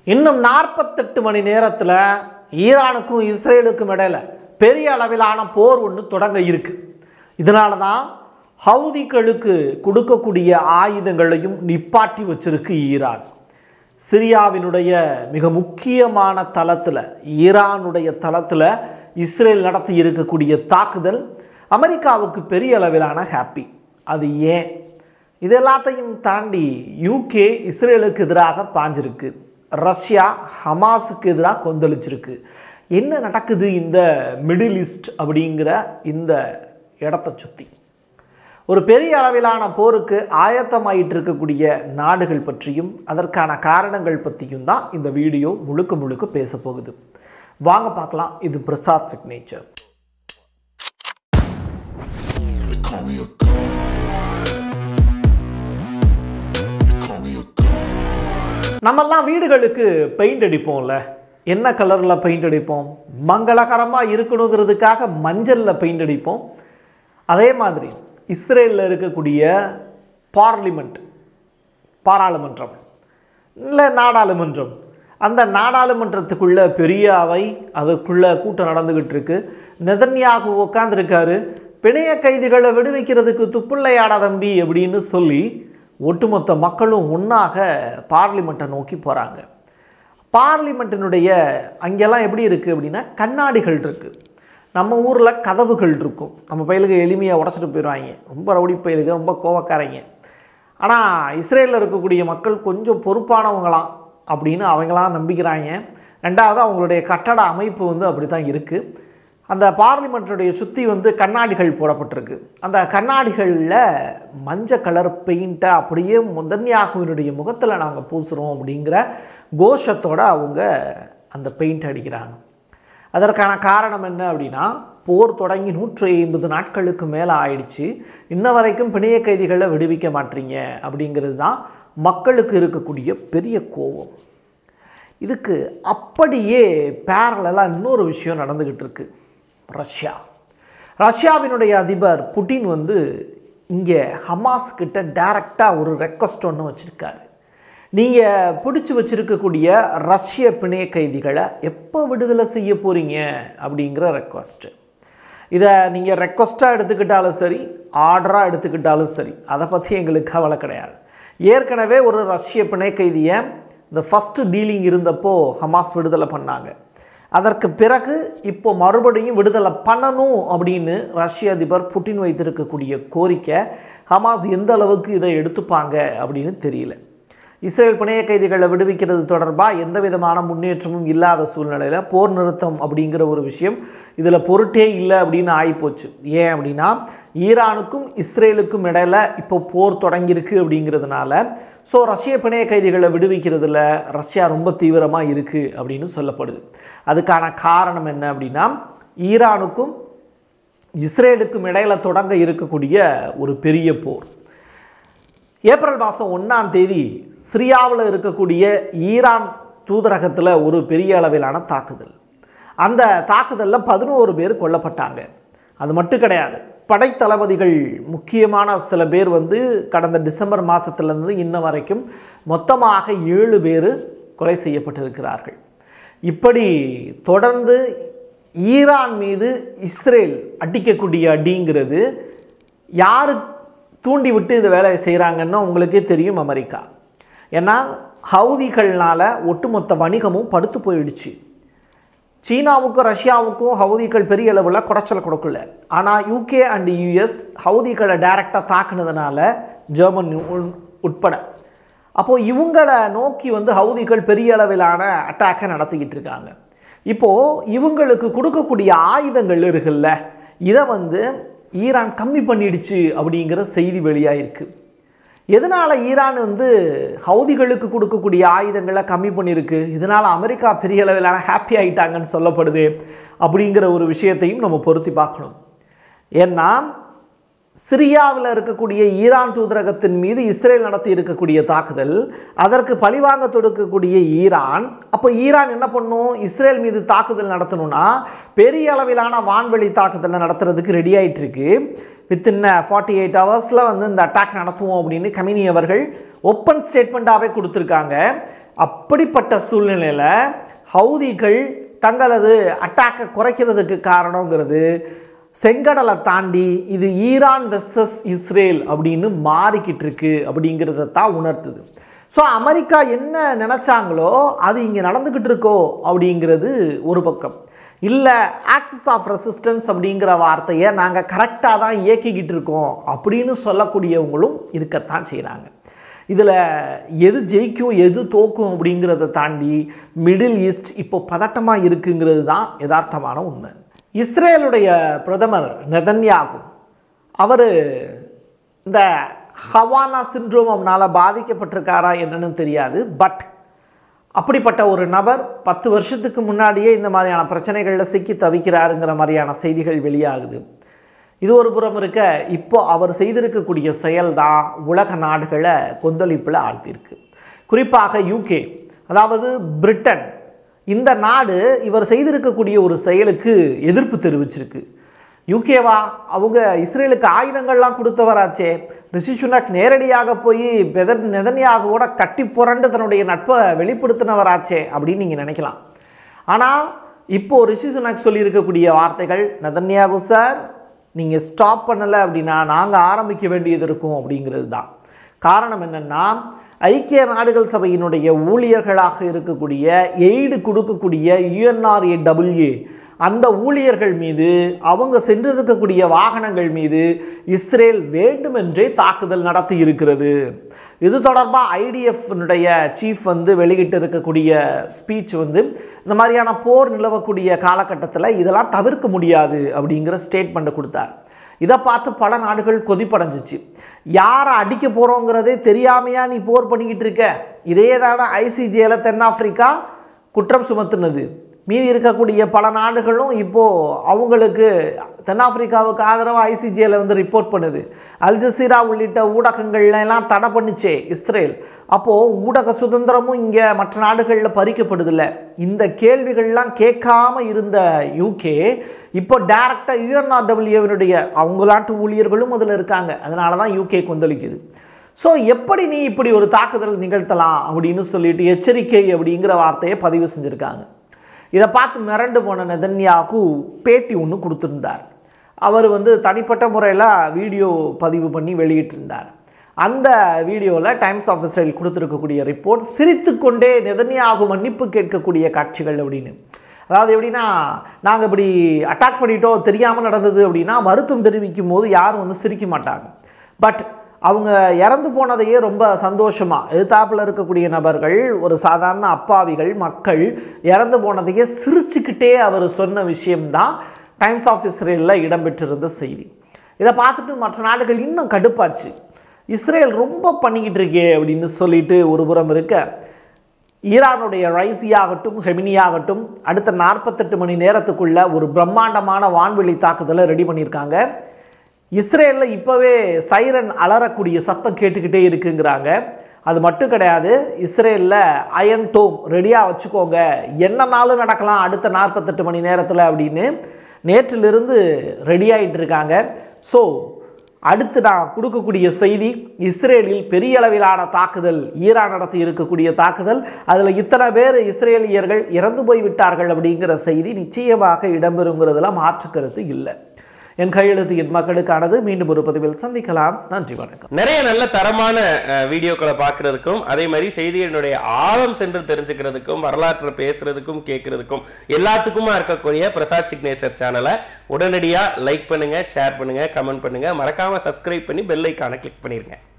இன்னும் நாற்பத்தெட்டு மணி நேரத்தில் ஈரானுக்கும் இஸ்ரேலுக்கும் இடையில பெரிய அளவிலான போர் ஒன்று தொடங்க இருக்கு இதனால தான் ஹவுதிகளுக்கு கொடுக்கக்கூடிய ஆயுதங்களையும் நிப்பாட்டி வச்சிருக்கு ஈரான் சிரியாவினுடைய மிக முக்கியமான தளத்தில் ஈரானுடைய தளத்தில் இஸ்ரேல் நடத்தி இருக்கக்கூடிய தாக்குதல் அமெரிக்காவுக்கு பெரிய அளவிலான ஹாப்பி அது ஏன் இது எல்லாத்தையும் தாண்டி யூகே இஸ்ரேலுக்கு எதிராக பாஞ்சிருக்கு ரஷ்யா ஹமாஸுக்கு எதிராக கொந்தளிச்சிருக்கு என்ன நடக்குது இந்த மிடில் ஈஸ்ட் அப்படிங்கிற இந்த இடத்தை சுற்றி ஒரு பெரிய அளவிலான போருக்கு ஆயத்தமாயிட்டு இருக்கக்கூடிய நாடுகள் பற்றியும் அதற்கான காரணங்கள் பற்றியும் தான் இந்த வீடியோ முழுக்க முழுக்க பேச போகுது வாங்க பார்க்கலாம் இது Prasad signature They call me a god. They call me a god. நம்மெல்லாம் வீடுகளுக்கு பெயிண்ட் அடிப்போம்ல என்ன கலரில் பெயிண்ட் அடிப்போம் மங்களகரமாக இருக்கணுங்கிறதுக்காக மஞ்சளில் பெயிண்ட் அடிப்போம் அதே மாதிரி இஸ்ரேலில் இருக்கக்கூடிய பார்லிமெண்ட் பாராளுமன்றம் இல்லை நாடாளுமன்றம் அந்த நாடாளுமன்றத்துக்குள்ள பெரிய அவை அதுக்குள்ள கூட்டம் நடந்துகிட்டு இருக்கு நெதன்யாகு உட்காந்துருக்காரு பிணைய கைதிகளை விடுவிக்கிறதுக்கு துப்புள்ளையாடா தம்பி அப்படின்னு சொல்லி ஒட்டுமொத்த மக்களும் ஒன்றாக பார்லிமெண்ட்டை நோக்கி போகிறாங்க பார்லிமெண்ட்டினுடைய அங்கெல்லாம் எப்படி இருக்குது அப்படின்னா கண்ணாடிகள் இருக்குது நம்ம ஊரில் கதவுகள் இருக்கும் நம்ம பயிலுக்கு எளிமையாக உடச்சிட்டு போயிடுவாங்க ரொம்ப ரவுடி பயிலுக்கு ரொம்ப கோவக்காரங்க ஆனால் இஸ்ரேலில் இருக்கக்கூடிய மக்கள் கொஞ்சம் பொறுப்பானவங்களாம் அப்படின்னு அவங்களாம் நம்பிக்கிறாங்க ரெண்டாவது அவங்களுடைய கட்டட அமைப்பு வந்து அப்படி தான் இருக்குது அந்த பார்லிமெண்ட்டுடைய சுற்றி வந்து கண்ணாடிகள் போடப்பட்டிருக்கு அந்த கண்ணாடிகளில் மஞ்சள் கலர் பெயிண்ட்டை அப்படியே முதன்யாகுவினுடைய முகத்தில் நாங்கள் பூசுகிறோம் அப்படிங்கிற கோஷத்தோட அவங்க அந்த பெயிண்ட் அடிக்கிறாங்க அதற்கான காரணம் என்ன அப்படின்னா போர் தொடங்கி நூற்றி ஐம்பது நாட்களுக்கு மேலே ஆயிடுச்சு இன்ன வரைக்கும் பிணைய கைதிகளை விடுவிக்க மாட்டீங்க அப்படிங்கிறது தான் மக்களுக்கு இருக்கக்கூடிய பெரிய கோபம் இதுக்கு அப்படியே பேரலாக இன்னொரு விஷயம் நடந்துக்கிட்டு இருக்கு ரஷ்யா ரஷ்யாவினுடைய அதிபர் புட்டின் வந்து இங்கே ஹமாஸ் கிட்ட டைரக்டாக ஒரு ரெக்வஸ்ட் ஒன்று வச்சுருக்காரு நீங்கள் பிடிச்சி வச்சிருக்கக்கூடிய ரஷ்ய பிணைய கைதிகளை எப்போ விடுதலை செய்ய போகிறீங்க அப்படிங்கிற ரெக்வஸ்ட்டு இதை நீங்கள் ரெக்வஸ்ட்டாக எடுத்துக்கிட்டாலும் சரி ஆர்டராக எடுத்துக்கிட்டாலும் சரி அதை பற்றி எங்களுக்கு கவலை கிடையாது ஏற்கனவே ஒரு ரஷ்ய பிணை கைதியை இந்த ஃபஸ்ட்டு டீலிங் இருந்தப்போ ஹமாஸ் விடுதலை பண்ணாங்க அதற்கு பிறகு இப்போ மறுபடியும் விடுதலை பண்ணணும் அப்படின்னு ரஷ்ய அதிபர் புட்டின் வைத்திருக்கக்கூடிய கோரிக்கை ஹமாஸ் எந்த அளவுக்கு இதை எடுத்துப்பாங்க அப்படின்னு தெரியல இஸ்ரேல் பிணைய கைதிகளை விடுவிக்கிறது தொடர்பாக எந்த விதமான முன்னேற்றமும் இல்லாத சூழ்நிலையில் போர் நிறுத்தம் அப்படிங்கிற ஒரு விஷயம் இதில் பொருட்டே இல்லை அப்படின்னு ஆகிப்போச்சு ஏன் அப்படின்னா ஈரானுக்கும் இஸ்ரேலுக்கும் இடையில இப்போ போர் தொடங்கியிருக்கு அப்படிங்கிறதுனால ஸோ ரஷ்ய பிணைய கைதிகளை விடுவிக்கிறதுல ரஷ்யா ரொம்ப தீவிரமாக இருக்குது அப்படின்னு சொல்லப்படுது அதுக்கான காரணம் என்ன அப்படின்னா ஈரானுக்கும் இஸ்ரேலுக்கும் இடையில தொடங்க இருக்கக்கூடிய ஒரு பெரிய போர் ஏப்ரல் மாதம் ஒன்றாம் தேதி சிரியாவில் இருக்கக்கூடிய ஈரான் தூதரகத்தில் ஒரு பெரிய அளவிலான தாக்குதல் அந்த தாக்குதலில் பதினோரு பேர் கொல்லப்பட்டாங்க அது மட்டும் கிடையாது படைத்தளபதிகள் முக்கியமான சில பேர் வந்து கடந்த டிசம்பர் மாதத்துலேருந்து இன்ன வரைக்கும் மொத்தமாக ஏழு பேர் கொலை செய்யப்பட்டிருக்கிறார்கள் இப்படி தொடர்ந்து ஈரான் மீது இஸ்ரேல் அடிக்கக்கூடிய அடிங்கிறது யாரு தூண்டி விட்டு இந்த வேலையை செய்கிறாங்கன்னு உங்களுக்கே தெரியும் அமெரிக்கா ஏன்னா ஹவுதிகள்னால ஒட்டுமொத்த வணிகமும் படுத்து போயிடுச்சு சீனாவுக்கும் ரஷ்யாவுக்கும் ஹவுதிகள் பெரிய அளவில் குடைச்சல் கொடுக்கல ஆனால் யூகே அண்ட் யூஎஸ் ஹவுதிகளை டைரெக்டாக தாக்குனதுனால ஜெர்மன் உள்- உட்பட அப்போது இவங்களை நோக்கி வந்து ஹவுதிகள் பெரிய அளவிலான அட்டாக்கை நடத்திக்கிட்டு இருக்காங்க இப்போது இவங்களுக்கு கொடுக்கக்கூடிய ஆயுதங்கள் இருக்குல்ல இதை வந்து ஈரான் கம்மி பண்ணிடுச்சு அப்படிங்கிற செய்தி வெளியாயிருக்கு எதனால் ஈரான் வந்து ஹவுதிகளுக்கு கொடுக்கக்கூடிய ஆயுதங்களை கம்மி பண்ணியிருக்கு இதனால் அமெரிக்கா பெரிய அளவிலான ஹாப்பி ஆயிட்டாங்கன்னு சொல்லப்படுது அப்படிங்கிற ஒரு விஷயத்தையும் நம்ம பொருத்தி பார்க்கணும் ஏன்னா சிரியாவில் இருக்கக்கூடிய ஈரான் தூதரகத்தின் மீது இஸ்ரேல் நடத்தி இருக்கக்கூடிய தாக்குதல் அதற்கு பழிவாங்க தொடுக்கக்கூடிய ஈரான் அப்போ ஈரான் என்ன பண்ணும் இஸ்ரேல் மீது தாக்குதல் நடத்தணும்னா பெரிய அளவிலான வான்வெளி தாக்குதலை நடத்துறதுக்கு ரெடி ஆயிட்டு இருக்கு வித்தின் ஃபார்ட்டி எயிட் ஹவர்ஸில் வந்து இந்த அட்டாக் நடத்துவோம் அப்படின்னு கமினி அவர்கள் ஓப்பன் ஸ்டேட்மெண்ட்டாகவே கொடுத்துருக்காங்க அப்படிப்பட்ட சூழ்நிலையில் ஹவுதிகள் தங்களது அட்டாக்கை குறைக்கிறதுக்கு காரணங்கிறது செங்கடலை தாண்டி இது ஈரான் வெர்சஸ் இஸ்ரேல் அப்படின்னு மாறிக்கிட்டு இருக்கு அப்படிங்கிறத தான் உணர்த்துது ஸோ அமெரிக்கா என்ன நினச்சாங்களோ அது இங்கே நடந்துக்கிட்டு இருக்கோ அப்படிங்கிறது ஒரு பக்கம் இல்லை ஆக்சிஸ் ஆஃப் ரெசிஸ்டன்ஸ் அப்படிங்கிற வார்த்தையை நாங்கள் கரெக்டாக தான் இயக்கிக்கிட்டு இருக்கோம் அப்படின்னு சொல்லக்கூடியவங்களும் இருக்கத்தான் செய்கிறாங்க இதில் எது ஜெயிக்கும் எது தோக்கும் அப்படிங்கிறத தாண்டி மிடில் ஈஸ்ட் இப்போ பதட்டமாக இருக்குங்கிறது தான் யதார்த்தமான உண்மை இஸ்ரேலுடைய பிரதமர் நெதன்யாகு அவர் இந்த ஹவானா சின்ட்ரோம் அவனால் பாதிக்கப்பட்டிருக்காரா என்னன்னு தெரியாது பட் அப்படிப்பட்ட ஒரு நபர் பத்து வருஷத்துக்கு முன்னாடியே இந்த மாதிரியான பிரச்சனைகளில் சிக்கி தவிக்கிறாருங்கிற மாதிரியான செய்திகள் வெளியாகுது இது ஒரு புறம் இருக்க இப்போ அவர் செய்திருக்கக்கூடிய செயல் தான் உலக நாடுகளை கொந்தளிப்பில் ஆழ்த்தியிருக்கு குறிப்பாக யூகே அதாவது பிரிட்டன் இந்த நாடு இவர் செய்திருக்கக்கூடிய ஒரு செயலுக்கு எதிர்ப்பு தெரிவிச்சிருக்கு யூகேவா அவங்க இஸ்ரேலுக்கு ஆயுதங்கள்லாம் கொடுத்தவராச்சே ரிஷி சுனக் நேரடியாக போய் பெதர் நெதன்யாக கூட கட்டி புரண்டு தன்னுடைய நட்பை வெளிப்படுத்தினவராச்சே அப்படின்னு நீங்கள் நினைக்கலாம் ஆனால் இப்போ ரிஷி சுனக் சொல்லியிருக்கக்கூடிய வார்த்தைகள் நெதன்யாகு சார் நீங்கள் ஸ்டாப் பண்ணலை அப்படின்னா நாங்கள் ஆரம்பிக்க வேண்டியது இருக்கும் அப்படிங்கிறது தான் காரணம் என்னென்னா ஐக்கிய நாடுகள் சபையினுடைய ஊழியர்களாக இருக்கக்கூடிய எய்டு கொடுக்கக்கூடிய யுஎன்ஆர்ஏ அந்த ஊழியர்கள் மீது அவங்க சென்றிருக்கக்கூடிய வாகனங்கள் மீது இஸ்ரேல் வேண்டுமென்றே தாக்குதல் நடத்தி இருக்கிறது இது தொடர்பாக ஐடிஎஃப்னுடைய சீஃப் வந்து வெளியிட்டு இருக்கக்கூடிய ஸ்பீச் வந்து இந்த மாதிரியான போர் நிலவக்கூடிய காலகட்டத்தில் இதெல்லாம் தவிர்க்க முடியாது அப்படிங்கிற ஸ்டேட்மெண்ட்டை கொடுத்தார் இதை பார்த்து பல நாடுகள் கொதிப்படைஞ்சிச்சு யாரை அடிக்க போகிறோங்கிறதே தெரியாமையா நீ போர் பண்ணிக்கிட்டு இருக்க இதே தானே ஐசிஜேல தென்னாப்பிரிக்கா குற்றம் சுமத்துனது மீதி இருக்கக்கூடிய பல நாடுகளும் இப்போது அவங்களுக்கு தென்னாப்பிரிக்காவுக்கு ஆதரவாக ஐசிஜேல வந்து ரிப்போர்ட் பண்ணுது அல் ஜசீரா உள்ளிட்ட ஊடகங்கள்ல எல்லாம் தடை பண்ணுச்சே இஸ்ரேல் அப்போது ஊடக சுதந்திரமும் இங்கே மற்ற நாடுகளில் பறிக்கப்படுதில்ல இந்த கேள்விகள்லாம் கேட்காம இருந்த யூகே இப்போ டேரக்டாக யுஎன்ஆர்டபிள்யூவினுடைய அவங்க நாட்டு ஊழியர்களும் அதில் இருக்காங்க அதனால தான் யூகே கொந்தளிக்குது ஸோ எப்படி நீ இப்படி ஒரு தாக்குதல் நிகழ்த்தலாம் அப்படின்னு சொல்லிட்டு எச்சரிக்கை அப்படிங்கிற வார்த்தையை பதிவு செஞ்சுருக்காங்க இதை பார்த்து மிரண்டு போன நெதன்யாக்கு பேட்டி ஒன்று கொடுத்துருந்தார் அவர் வந்து தனிப்பட்ட முறையில் வீடியோ பதிவு பண்ணி வெளியிட்டிருந்தார் அந்த வீடியோவில் டைம்ஸ் ஆஃப் இஸ்ரேல் கொடுத்துருக்கக்கூடிய ரிப்போர்ட் சிரித்துக்கொண்டே நெதன்யாகு மன்னிப்பு கேட்கக்கூடிய காட்சிகள் அப்படின்னு அதாவது எப்படின்னா நாங்கள் இப்படி அட்டாக் பண்ணிட்டோம் தெரியாமல் நடந்தது அப்படின்னா வருத்தம் தெரிவிக்கும் போது யாரும் வந்து சிரிக்க மாட்டாங்க பட் அவங்க இறந்து போனதையே ரொம்ப சந்தோஷமாக எதிர்த்தாப்பில் இருக்கக்கூடிய நபர்கள் ஒரு சாதாரண அப்பாவிகள் மக்கள் இறந்து போனதையே சிரிச்சுக்கிட்டே அவர் சொன்ன விஷயம்தான் டைம்ஸ் ஆஃப் இஸ்ரேலில் இடம்பெற்றிருந்த செய்தி இதை பார்த்துட்டு மற்ற நாடுகள் இன்னும் கடுப்பாச்சு இஸ்ரேல் ரொம்ப பண்ணிக்கிட்டு இருக்கே அப்படின்னு சொல்லிட்டு ஒரு புறம் இருக்க ஈரானுடைய ரைசி ஆகட்டும் ஹெமினி ஆகட்டும் அடுத்த நாற்பத்தெட்டு மணி நேரத்துக்குள்ள ஒரு பிரம்மாண்டமான வான்வெளி தாக்குதலை ரெடி பண்ணியிருக்காங்க இஸ்ரேலில் இப்போவே சைரன் அலறக்கூடிய சத்தம் கேட்டுக்கிட்டே இருக்குங்கிறாங்க அது மட்டும் கிடையாது இஸ்ரேலில் அயன் டோம் ரெடியாக வச்சுக்கோங்க என்னன்னாலும் நடக்கலாம் அடுத்த நாற்பத்தெட்டு மணி நேரத்தில் அப்படின்னு நேற்றிலிருந்து ரெடி ஆகிட்டு இருக்காங்க ஸோ அடுத்து நான் கொடுக்கக்கூடிய செய்தி இஸ்ரேலில் பெரிய அளவிலான தாக்குதல் ஈரான் நடத்தி இருக்கக்கூடிய தாக்குதல் அதில் இத்தனை பேர் இஸ்ரேலியர்கள் இறந்து போய் விட்டார்கள் அப்படிங்கிற செய்தி நிச்சயமாக இடம்பெறுங்கிறதுல மாற்று கருத்து இல்லை என் கையெழுத்து என் மக்களுக்கானது மீண்டும் ஒரு பதிவில் சந்திக்கலாம் நன்றி வணக்கம் நிறைய நல்ல தரமான அஹ், வீடியோக்களை பார்க்கறதுக்கும் அதே மாதிரி செய்திகளினுடைய ஆழம் சென்று தெரிஞ்சுக்கிறதுக்கும் வரலாற்றை பேசுறதுக்கும் கேட்கறதுக்கும் எல்லாத்துக்குமா இருக்கக்கூடிய பிரசாத் சிக்னேச்சர் சேனலை உடனடியாக லைக் பண்ணுங்க ஷேர் பண்ணுங்க கமெண்ட் பண்ணுங்க மறக்காம சப்ஸ்கிரைப் பண்ணி பெல் ஐக்கானை கிளிக் பண்ணிருங்க